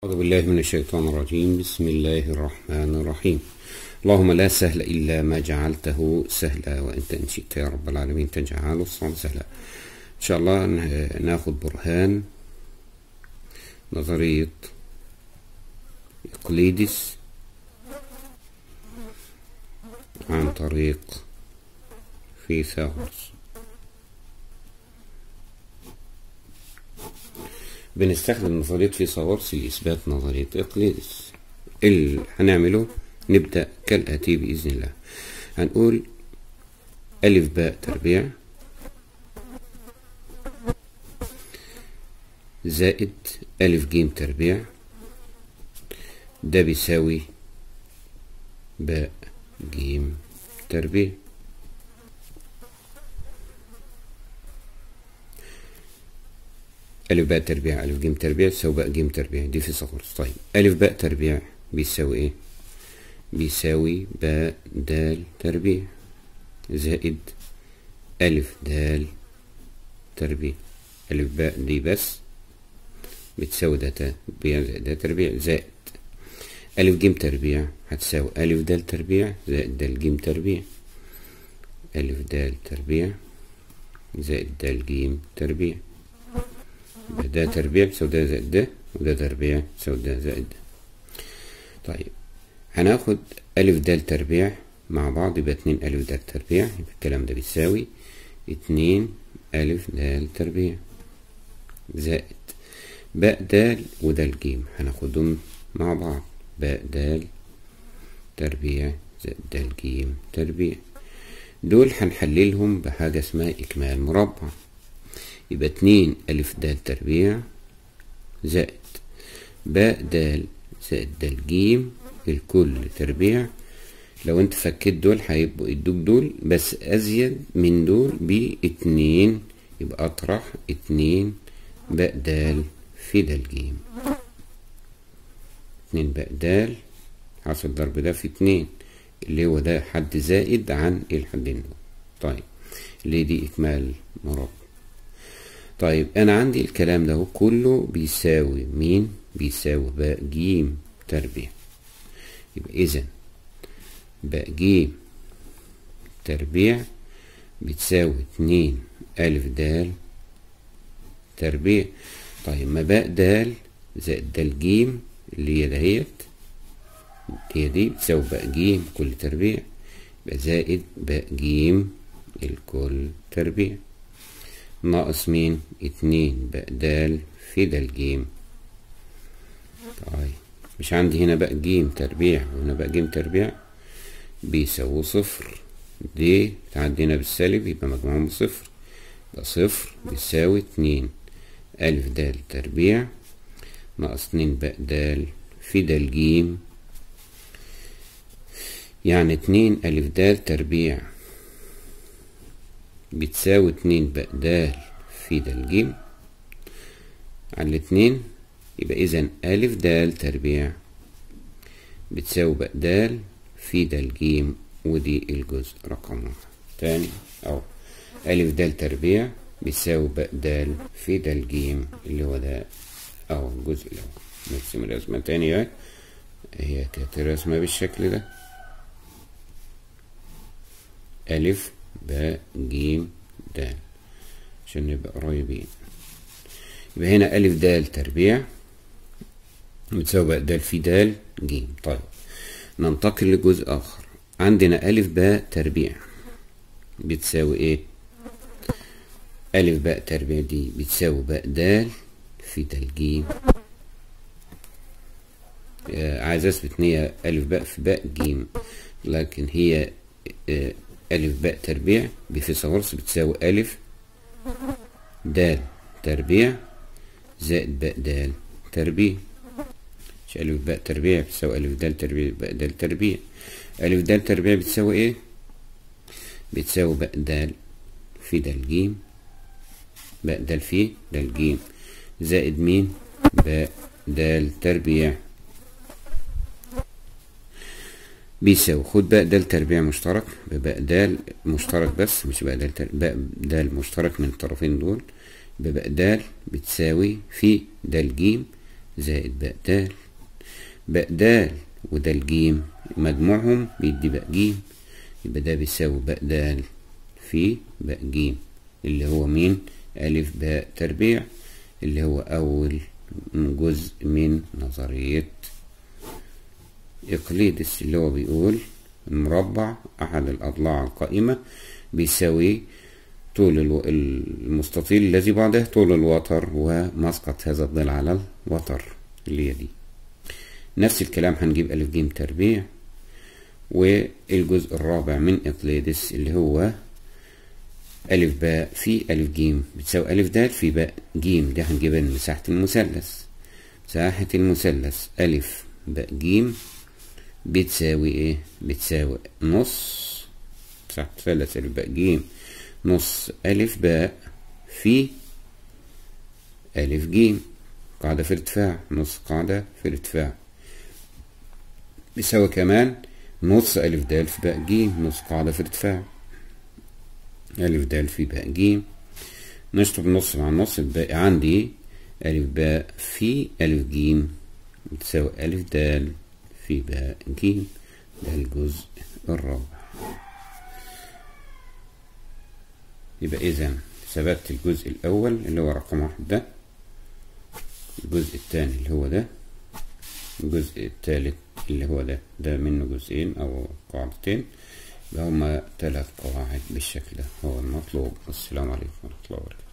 أعوذ بالله من الشيطان الرجيم بسم الله الرحمن الرحيم اللهم لا سهل إلا ما جعلته سهلا وأنت إن شئت يا رب العالمين تجعله الصعب سهلا إن شاء الله ناخد برهان نظرية إقليدس عن طريق فيثاغورس بنستخدم نظرية فيثاغورس لإثبات نظرية إقليدس اللي هنعمله نبدأ كالآتي بإذن الله هنقول ألف باء تربيع زائد ألف جيم تربيع ده بيساوي باء جيم تربيع ألف باء تربيع ألف جيم تربيع تساوي باء جيم تربيع دي فيثاغورس طيب ألف باء تربيع بيساوي إيه؟ بيساوي باء دال تربيع زائد ألف دال تربيع ألف باء دي بس بتساوي ده تربيع زائد ده تربيع زائد ألف جيم تربيع هتساوي ألف دال تربيع زائد دال جيم تربيع ألف دال تربيع زائد دال جيم تربيع ده تربيع بيساوي ده زائد ده وده تربيع بيساوي ده زائد ده طيب هناخد ألف دال تربيع مع بعض يبقى اتنين ألف دال تربيع يبقى الكلام ده بيساوي اتنين ألف دال تربيع زائد باء دال ودال جيم هناخدهم مع بعض باء دال تربيع زائد دال جيم تربيع دول هنحللهم بحاجة اسمها إكمال مربع يبقى اتنين ألف دال تربيع زائد باء دال زائد دال جيم الكل تربيع لو انت فكيت دول هيبقوا يدوك دول بس أزيد من دول باتنين يبقى أطرح اتنين باء دال في دال جيم اتنين باء دال حاصل الضرب ده في اتنين اللي هو ده حد زائد عن الحدين دول طيب اللي دي إكمال مربع طيب أنا عندي الكلام ده كله بيساوي مين بيساوي باء جيم تربيع يبقى إذا باء جيم تربيع بتساوي اتنين ألف دال تربيع طيب ما باء دال زائد دال جيم اللي هي دهيت هي دي بتساوي باء جيم كل تربيع يبقى زائد باء جيم الكل تربيع ناقص مين اتنين باء دال في دال جيم طيب مش عندي هنا باء جيم تربيع وهنا باء جيم تربيع بيساوي صفر دي تعدينا بالسالب يبقى مجموعهم صفر يبقى صفر بيساوي اتنين ألف دال تربيع ناقص اتنين باء دال في دال جيم يعني اتنين ألف دال تربيع بتساوي اتنين باء دال في دال جيم على الاتنين يبقى إذا ألف دال تربيع بتساوي باء دال في دال جيم ودي الجزء رقم واحد تاني أهو ألف دال تربيع بتساوي باء دال في دال جيم اللي هو ده أهو الجزء الأول نرسم الرسمة تاني اهي هي كانت الرسمة بالشكل ده ألف باء جيم دال عشان نبقى قريبين يبقى هنا ألف دال تربيع بتساوي باء دال في دال جيم طيب ننتقل لجزء آخر عندنا ألف باء تربيع بتساوي إيه؟ ألف باء تربيع دي بتساوي باء دال في دال جيم آه عايز أثبت إن هي ألف باء في باء جيم لكن هي آه ألف باء تربيع بفيثاغورس بتساوي ألف دال تربيع زائد باء دال تربيع مش ألف باء تربيع بتساوي ألف دال تربيع باء دال تربيع ألف دال تربيع بتساوي إيه؟ بتساوي باء دال في دال جيم باء دال في دال جيم زائد مين؟ باء دال تربيع بيساوي خد باء دال تربيع مشترك بباء دال مشترك بس مش باء دال تر... باء دال مشترك من الطرفين دول بباء دال بتساوي في دال جيم زائد باء د باء د وده الجيم مجموعهم بيدي باء جيم يبقى ده بيساوي باء د في باء جيم اللي هو مين ألف باء تربيع اللي هو أول جزء من نظرية إقليدس اللي هو بيقول المربع أحد الأضلاع القائمة بيساوي طول الو... المستطيل الذي بعده طول الوتر ومسقط هذا الضلع على الوتر اللي هي دي نفس الكلام هنجيب ألف جيم تربيع والجزء الرابع من إقليدس اللي هو ألف باء في ألف جيم بتساوي ألف دال في باء جيم ده هنجيبها من مساحة المثلث مساحة المثلث ألف باء جيم بتساوي إيه؟ بتساوي نص مساحة المثلث ألف باء جيم نص ألف باء في ألف جيم قاعدة في ارتفاع نص قاعدة في ارتفاع بيساوي كمان نص ألف دال في باء جيم نص قاعدة في ارتفاع ألف دال في باء جيم نشطب نص مع النص الباقي عندي ألف باء في ألف جيم بتساوي ألف دال في باء جيم ده الجزء الرابع يبقى إذا ثبت الجزء الأول اللي هو رقم واحد ده الجزء الثاني اللي هو ده الجزء الثالث اللي هو ده ده منه جزئين أو قاعدتين يبقى هما ثلاث قواعد بالشكل ده هو المطلوب والسلام عليكم ورحمة الله وبركاته